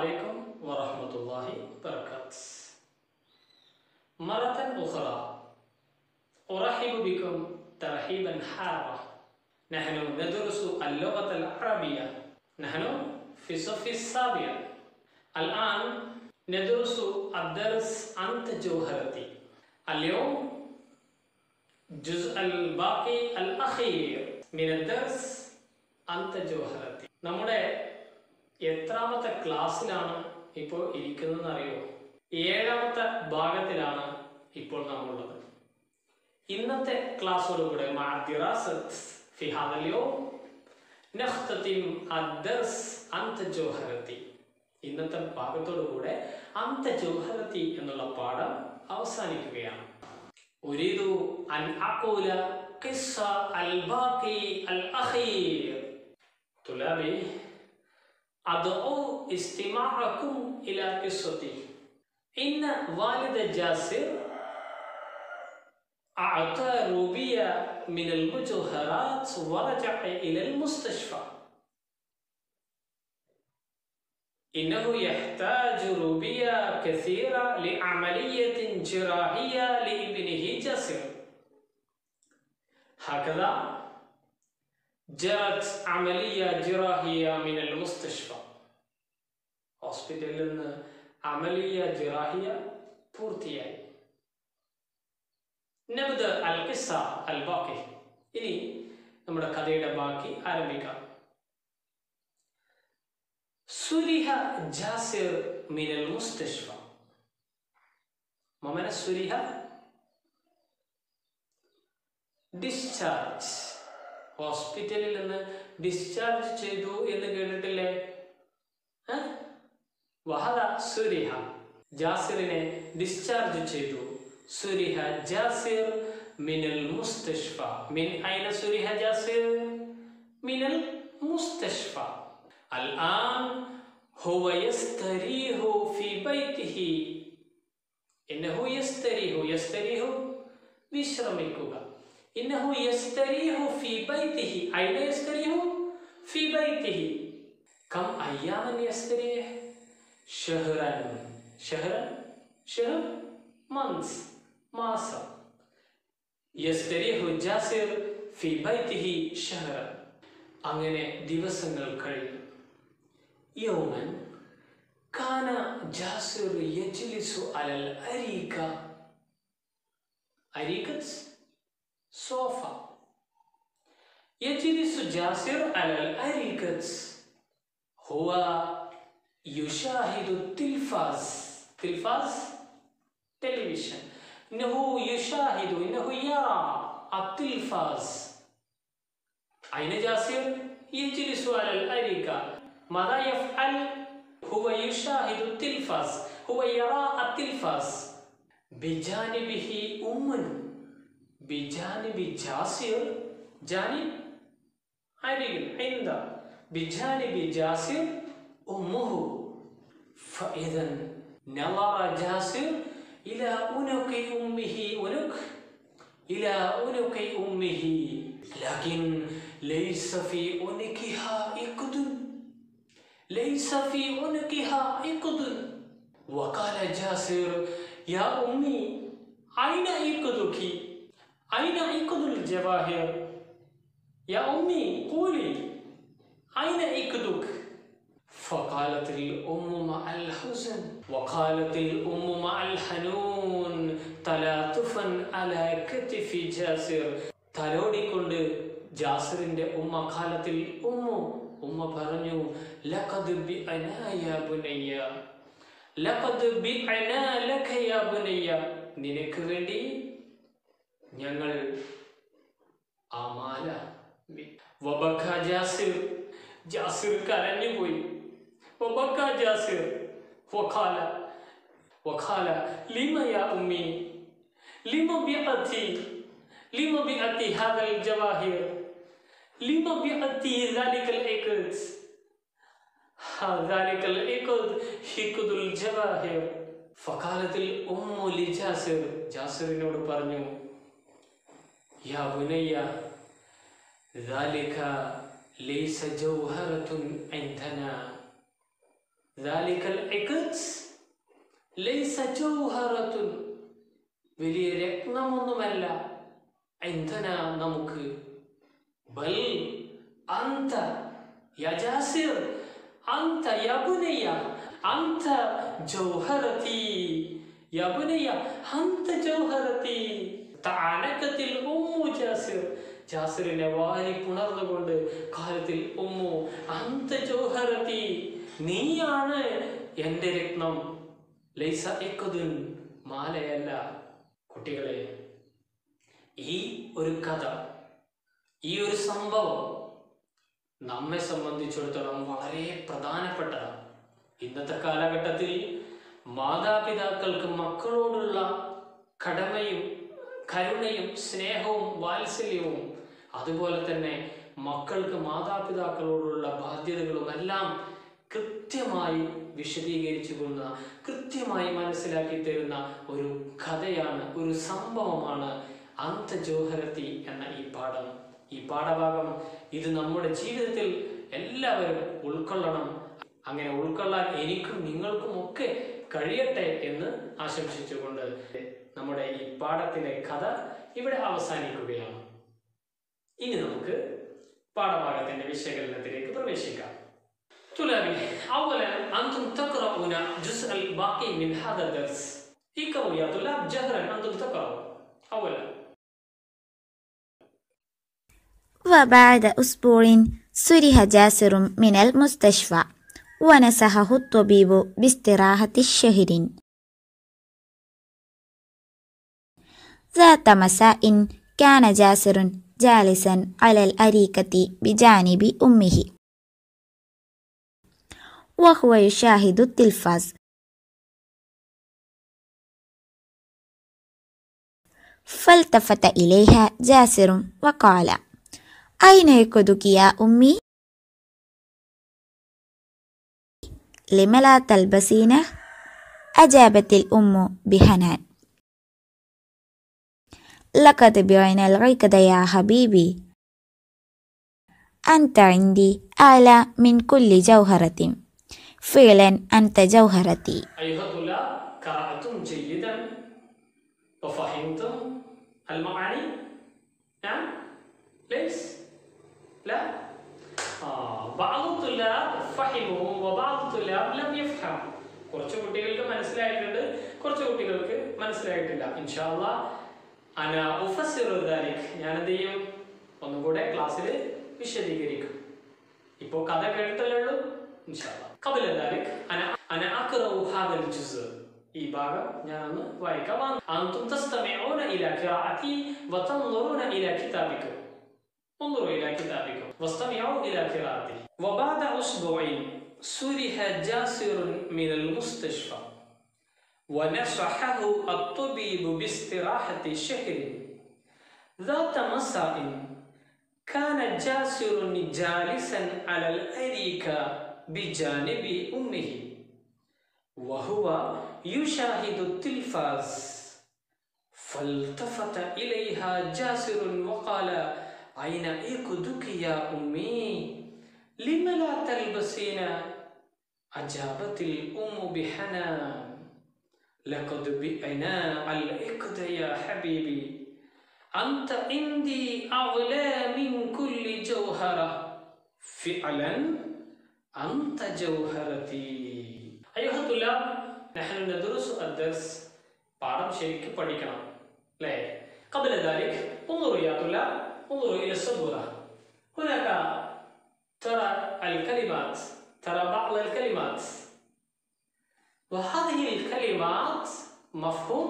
عليكم ورحمة الله وبركاته مرة أخرى أرحب بكم ترحيبا حارا نحن ندرس اللغة العربية نحن في الصف السابع الآن ندرس الدرس أنت جوهرتي اليوم الجزء الباقي الأخير من الدرس أنت جوهرتي നമ്മുടെ എത്രാമത്തെ ക്ലാസ്സിലാണ് ഇപ്പോൾ ഇരിക്കുന്നതെന്ന് അറിയോ ഏഴാമത്തെ ഭാഗത്തിലാണ് ഇപ്പോൾ നാം ഉള്ളത് ഇന്നത്തെ ക്ലാസ്സോടുകൂടെ مع الدراسة في هذا اليوم نختتم الدرس أنت جوهرتي ഇന്നത്തെ ഭാഗത്തോടുകൂടെ അന്ത ജോഹരത്തി എന്നുള്ള പാഠം അവസാനിക്കുകയാണ് أريد أن أقول قصة الباقي الأخير طلابي أدعو استماعكم إلى قصتي إن والد جاسر أعطى روبية من المجوهرات ورجع إلى المستشفى إنه يحتاج روبية كثيرة لعملية جراحية لابنه جاسر هكذا جرت عملية جراحية من المستشفى ഹോസ്പിറ്റലിൽ നിന്ന് അമലിയ ജിറാഹിയ പൂർത്തിയായി നബ്ദ അൽ കിസ്സ അൽ ബാക്കി ഇനി നമ്മുടെ കഥയുടെ ബാക്കി ആരംഭിക്കാം സുരിഹ ജാസിർ മിനൽ മുസ്തഷ്ഫ മമന സുരിഹ ഡിസ്ചാർജ് ഹോസ്പിറ്റലിൽ നിന്ന് ഡിസ്ചാർജ് ചെയ്തു എന്ന് കേട്ടിട്ടില്ലേ വഹദ സുരിഹ ജാസിറിനെ ഡിസ്ചാർജ് ചെയ്തു സുരിഹ ജാസിർ മിനൽ മുസ്തഷ്ഫ മിൻ ഐന സുരിഹ ജാസിർ മിനൽ മുസ്തഷ്ഫ الآن هو يستريح في بيته إنه يستريح يستريح വിശ്രമിക്കുക إنه يستريح في بيته أين يستريح في بيته كم أياما يستريح شهرا شهرا شهر months മാസം يستريح جاسر في بيته شهرا അങ്ങനെ ദിവസങ്ങൾ കഴിഞ്ഞു യൗമൻ കാന ജാസിർ യജ്ലിസു അലൽ അരീക അരീകത്ത് സോഫ يجلس جاسر على الأريكة هو يشاهد التلفاز تلفاز تلفزيون إنه يشاهد إنه يرى التلفاز أين جاسر؟ يجلس على الأريكة ماذا يفعل؟ هو يشاهد التلفاز هو يرى التلفاز بجانبه أم بجانب جاسر جانب أريك عند بجانب جاسر أمه فإذا نظر جاسر إلى عنق أمه عنق إلى عنق أمه لكن ليس في عنقها عقد ليس في عنقها عقد وقال جاسر يا أمي أين عقدك أين عقد الجواهر يا أمي قولي أين عقدك فقالت الأم مع الحزن وقالت الأم مع الحنون تلاطفا على كتف جاسر തലോടിക്കൊണ്ട് ജാസിറിന്റെ ഉമ്മ കാലത്തിൽ ഉമ്മു ഉമ്മ പറഞ്ഞു ലഖദ് ബി അനായ ബുനയ്യ ലഖദ് ബി അനാ ലക യാ ബുനയ്യ നിനക്ക് വേണ്ടി ഞങ്ങൾ ആ മാല വബക്ക ജാസിർ ജാസിർ കരഞ്ഞുപോയി വബക്ക ജാസിർ വഖാല വഖാല ലിമ യാ ഉമ്മി ലിമ ബിഅതി لما بأتي هذا الجواهر لما بأتي ذلك العقد ذلك العقد حقد الجواهر فقالت الأم لجاسر ജാസിറിനോട് പറഞ്ഞു യാ ബുനയ്യ ذلك ليس جوهرة عندنا ذلك العقد ليس جوهرة വലിയ രത്നമൊന്നുമല്ല എന്തന നമുക്ക് ബൽ അന്ത യജാസിർ അന്ത യബുനയ്യ അന്ത ജൗഹറതി യബുനയ്യ അന്ത ജൗഹറതി താനക്കത്തിൽ ഉമ്മു ജാസിർ ജാസിറിനെ വാരി പുണർന്നുകൊണ്ട് കാലത്തിൽ ഉമ്മു അന്ത ജൗഹറതി നീയാണ് എൻ്റെ രത്നം ലൈസ ഇക്കുതുൻ മാലയല്ല കുട്ടികളെ ഈ ഒരു കഥ ഈ ഒരു സംഭവം നമ്മെ സംബന്ധിച്ചിടത്തോളം വളരെ പ്രധാനപ്പെട്ടതാണ് ഇന്നത്തെ കാലഘട്ടത്തിൽ മാതാപിതാക്കൾക്ക് മക്കളോടുള്ള കടമയും കരുണയും സ്നേഹവും വാത്സല്യവും അതുപോലെ തന്നെ മക്കൾക്ക് മാതാപിതാക്കളോടുള്ള ബാധ്യതകളും എല്ലാം കൃത്യമായി വിശദീകരിച്ചു കൊണ്ട കൃത്യമായി മനസ്സിലാക്കി തരുന്ന ഒരു കഥയാണ് ഒരു സംഭവമാണ് അന്തജോഹരത്തി എന്ന ഈ പാഠം ഈ പാഠഭാഗം ഇത് നമ്മുടെ ജീവിതത്തിൽ എല്ലാവരും ഉൾക്കൊള്ളണം അങ്ങനെ ഉൾക്കൊള്ളാൻ എനിക്കും നിങ്ങൾക്കും ഒക്കെ കഴിയട്ടെ എന്ന് ആശംസിച്ചുകൊണ്ട് നമ്മുടെ ഈ പാഠത്തിലെ കഥ ഇവിടെ അവസാനിക്കുകയാണ് ഇനി നമുക്ക് പാഠഭാഗത്തിന്റെ വിശകലനത്തിലേക്ക് പ്രവേശിക്കാം طلابي اولا انتم تقرؤون جزء الباقي من هذا الدرس اقرأوا يا طلاب جهرا انتم تقرأوا اولا وبعد أسبوع سرح جاسر من المستشفى ونصحه الطبيب باستراحة الشهر ذات مساء كان جاسر جالسا على الأريكة بجانب أمه وهو يشاهد التلفاز فالتفت إليها جاسر وقال أين يقودك يا أمي؟ لم لا تلبسينه؟ أجابت الأم بحنان لقد بعنا العقد يا حبيبي أنت عندي أعلى من كل جوهرة فعلا أنت جوهرتي أيها الطلاب قرأتم جيدا وفهمتم المعاني نعم ليس لا آه. بعض الطلاب فهموا وبعض الطلاب لم يفهم കുറച്ച് കുട്ടികൾക്ക് മനസ്സിലായിട്ടുണ്ട് കുറച്ച് കുട്ടികൾക്ക് മനസ്സിലായിട്ടില്ല ഇൻഷാല്ല അന ഉഫസിറു ദാലിക് ഞാൻ എന്ത് ചെയ്യും ഒന്നും കൂടെ ക്ലാസ്സിൽ വിശദീകരിക്കും ഇപ്പോൾ കഥ കേട്ടിട്ടല്ലേ ഉള്ളൂ ഇൻഷാല്ല قبل ذلك انا انا اقرا هذا الجزء ഈ ഭാഗം ഞാനൊന്ന് വായിക്കാം أنتم تستمعون إلى قراءتي وتنظرون إلى كتابكم انظروا إلى كتابكم واستمعوا إلى قراءتي وبعد أسبوع سرح جاسر من المستشفى ونصحه الطبيب باستراحة شهر ذات مساء كان جاسر جالسا على الأريكة بجانب أمه وهو يشاهد التلفاز فالتفت إليها جاسر وقال أين إيقظك يا أمي لم لا تلبسين أجابت الأم بحنان لقد بئنا العقد يا حبيبي أنت عندي أغلى من كل جوهرة فعلا أنت جوهرتي أيها الطلاب نحن ندرس الدرس പാഠം ശരിക്കും പഠിക്കണം അല്ലേ قبل ذلك انظروا يا طلاب انظروا إلى السبورة هناك ترى الكلمات ترى بعض الكلمات وهذه الكلمات مفهوم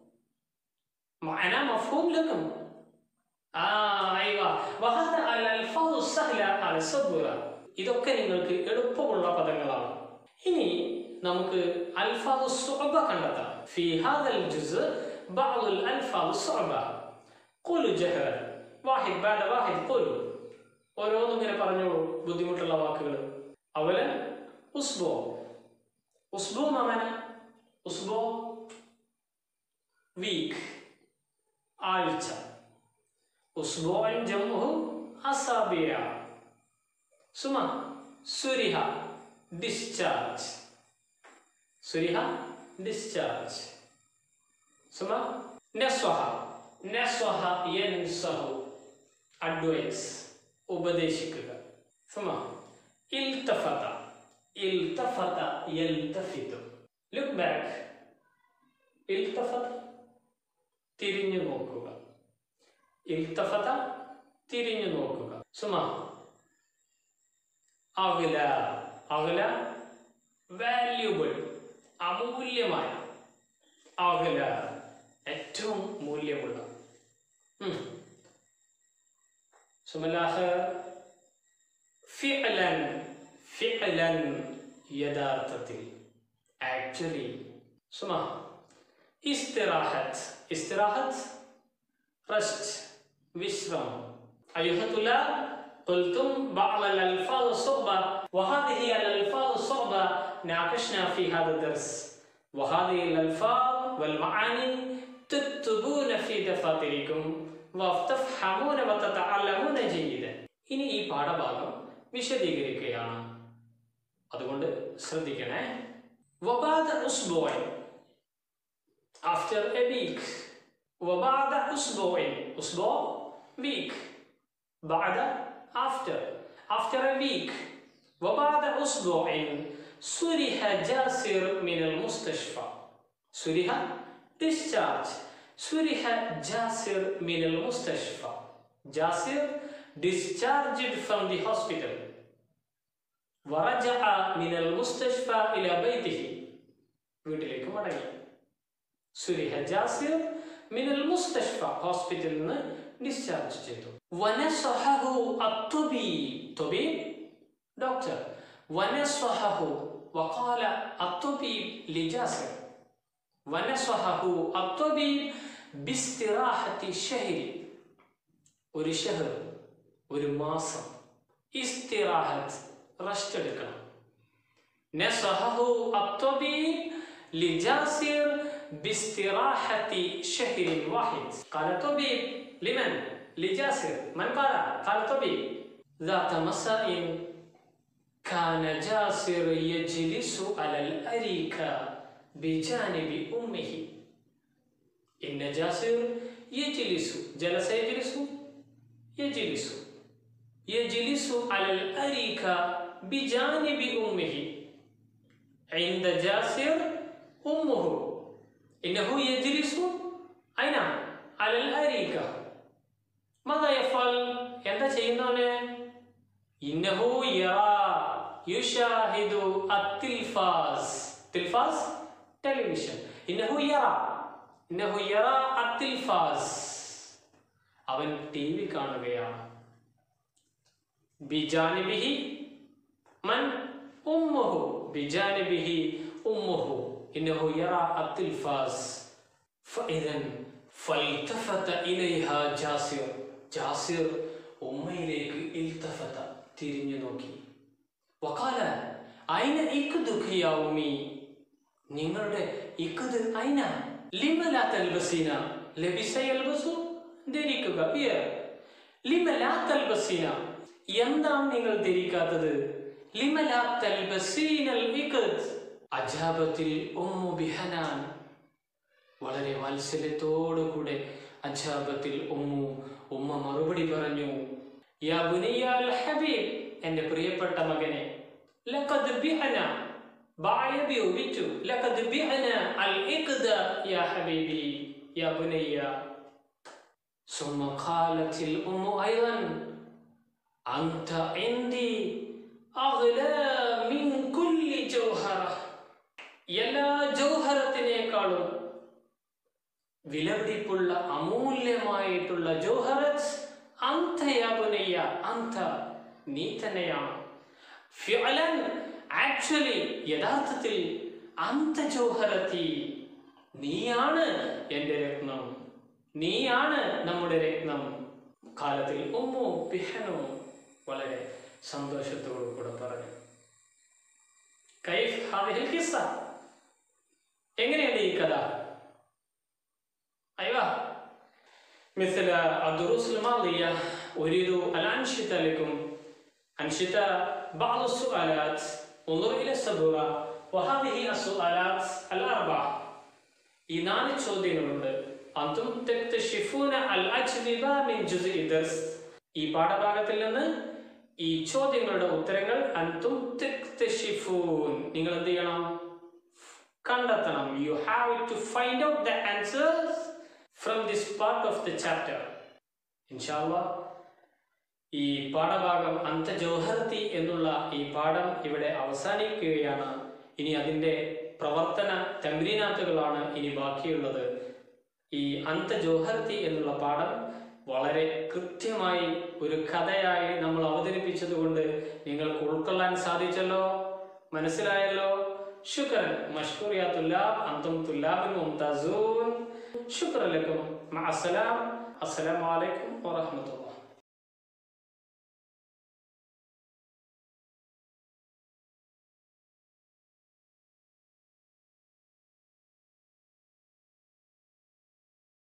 معنى مفهوم لكم آه أيوة وهذا الألفاظ السهلة على السبورة ഇതൊക്കെ നിങ്ങൾക്ക് എളുപ്പമുള്ള പദങ്ങളാണ് ഇനി നമുക്ക് അൽഫാദ് സുഅബ കണ്ടെത്താം في هذا الجزء بعض الألفاظ الصعبة قولوا جهرا واحد بعد واحد قولوا ഓരോന്നും ഇങ്ങനെ പറഞ്ഞോളൂ ബുദ്ധിമുട്ടുള്ള വാക്കുകൾ അവല് ഉസ്ബോ ഉസ്ബോ മാമന ഉസ്ബോ വീക്ക് ആഴ്ച ഉസ്ബോൻ ജമ്മുഹു അസാബിയ സുമ സുരിഹ ഡിസ്ചാർജ് സുരിഹ ഡിസ്ചാർജ് സുമ നസ്വഹ നസ്വഹ യൻസഹു അഡ്വൈസ് ഉപദേശിക്കുക സുമ ഇൽത്തഫത ഇൽത്തഫത യൽതഫിതു ലുക്ക് ബാക്ക് ഇൽത്തഫത തിരിഞ്ഞു നോക്കുക ഇൽത്തഫത തിരിഞ്ഞു നോക്കുക സുമ അകല അകല വാല്യുബിൾ അമൂല്യമായ അകല ഏറ്റവും മൂല്യമുള്ള ഉം. സുമലാഹ് ഫിഅലൻ ഫിഅലൻ യഥാർത്ഥത്തിൽ ആക്ച്വലി സുമ ഇസ്തിറാഹത്ത് ഇസ്തിറാഹത്ത് റസ്റ്റ് വിശ്രമം أيها الطلاب قلتم بعض الألفاظ الصعبة وهذه الألفاظ الصعبة ناقشنا في هذا الدرس وهذه الألفاظ والمعاني تكتبون في دفاتركم وتفهمون وتتعلمون جيدا ഇനി ഈ പാഠഭാഗം വിശദീകരിക്കുകയാണ് അതുകൊണ്ട് ശ്രദ്ധിക്കണേ وبعد أسبوع after a week وبعد أسبوع أسبوع week بعد after after a week وبعد أسبوع سرح جاسر من المستشفى سرح discharge سرح جاسر من المستشفى جاسر discharged from the hospital ورجع من المستشفى إلى بيته വീട്ടിലേക്ക് മടങ്ങി സുരിഹ ജാസിർ മിനൽ മുസ്തഷ്ഫ ഹോസ്പിറ്റലിൽ നിന്ന് ഡിസ്ചാർജ് ചെയ്തു വനസ്വഹു അത്തുബീബ് തുബീബ് ഡോക്ടർ വനസ്വഹു വഖാല അത്തുബീബ് ലിജാസിർ വനസ്വഹു അത്തുബീബ് ബിസ്തിറാഹത്തി ഷഹരി ഒരു ഷഹർ ഒരു മാസം ഇസ്തിറാഹത്ത് റെസ്റ്റ് എടുക്കണം نصحه الطبيب لجاسر باستراحة شهر واحد قال الطبيب لمن؟ لجاسر من قال؟ قال الطبيب ذات مساء كان جاسر يجلس على الأريكة بجانب أمه إن جاسر يجلس جلس يجلس يجلس يجلس على الأريكة بجانب أمه عند جاسر أمه إنه يجلس أين؟ على الأريكة ماذا يفعل؟ എന്താ ചെയ്യുന്നവന് ഇന്നഹു യറാ യുഷാഹിദു അത്തിൽഫാസ് തിൽഫാസ് ടെലിവിഷൻ ഇന്നഹു യറാ ഇന്നഹു യറാ അത്തിൽഫാസ് അവൻ ടി വി കാണുകയാണ് ബിജാനിബിഹി من أمه بجانبه أمه إنه يرى التلفاز فإذا فالتفت إليها جاسر جاسر أميليك التفت തിരിഞ്ഞു നോക്കി വക്കാല അയിന ഇക്കുദുഖ് യാ ഉമ്മി നിങ്ങളുടെ ഇക്കുദ് അയിന ലിമല തൽബസീന ലബിസ യൽബസു ധരിക്കുക വിയർ ലിമല തൽബസീന എന്താണ് നിങ്ങൾ ധരിക്കാത്തത് ലിമല തൽബസീനൽ ഇഖദ് അജാബത്തിൽ ഉമ്മു ബിഹനാൻ വളരെ വാത്സല്യത്തോടുകൂടെ അജാബത്തിൽ ഉമ്മു ഉമ്മ മറുപടി പറഞ്ഞു യാ ബുനിയാൽ ഹബീബ് എന്റെ പ്രിയപ്പെട്ട മകനെ ലഖദ് ബിഅന ബായബി വിറ്റു ലഖദ് ബിഅന അൽ ഇഖദ യാ ഹബീബി യാ ബുനയ്യ ثم قالت الأم أيضا أنت عندي أغلى من كل جوهرة എല്ലാ ജൗഹറത്തിനേക്കാളും വിലപിടിപ്പുള്ള അമൂല്യമായിട്ടുള്ള ജോഹറത്ത് അന്തയബുനയ്യ അന്ത നീ തന്നെയാണ് ഫിഅലൻ ആക്ച്വലി യഥാർത്ഥത്തിൽ അന്ത ജോഹറത്തി നീയാണ് എൻ്റെ രത്നം നീയാണ് നമ്മുടെ രത്നം കാലത്തിൽ ഉമ്മു പിഹനു വളരെ സന്തോഷത്തോടു കൂടെ പറഞ്ഞു കൈഫ് ഹാദിഹിൽ കിസ്സ എങ്ങനെയുണ്ട് ഈ കഥ أيوة مثل الدروس الماضية أريد الأنشطة لكم أنشطة بعض السؤالات انظر إلى السبورة وهذه السؤالات الأربعة ഈ നാല് ചോദ്യങ്ങളുണ്ട് അതും തക്തഷിഫൂന അൽ അജ്വിബ മിൻ ജുസ്ഇ ദർസ് ഈ പാഠഭാഗത്തിൽ നിന്ന് ഈ ചോദ്യങ്ങളുടെ ഉത്തരങ്ങൾ അന്തും തക്തഷിഫൂൻ നിങ്ങൾ എന്ത് ചെയ്യണം കണ്ടെത്തണം you have to find out the answers from this part of the chapter ഇൻഷാല്ലാ ഈ പാഠഭാഗം അന്തജോഹർത്തി എന്നുള്ള ഈ പാഠം ഇവിടെ അവസാനിക്കുകയാണ് ഇനി അതിൻ്റെ പ്രവർത്തന തമ്രീനാത്തുകളാണ് ഇനി ബാക്കിയുള്ളത് ഈ അന്തജോഹർത്തി എന്നുള്ള പാഠം വളരെ കൃത്യമായി ഒരു കഥയായി നമ്മൾ അവതരിപ്പിച്ചത് കൊണ്ട് നിങ്ങൾക്ക് ഉൾക്കൊള്ളാൻ സാധിച്ചല്ലോ മനസ്സിലായല്ലോ ശുക്രൻ മഷ്കൂറിയ തുല്ലാബ് അന്തും തുല്ലാബിൻ മുംതാസൂൻ ശുക്രൻ ലക്കും മഅസ്സലാം അസ്സലാമു അലൈക്കും വറഹ്മത്തുള്ളാഹി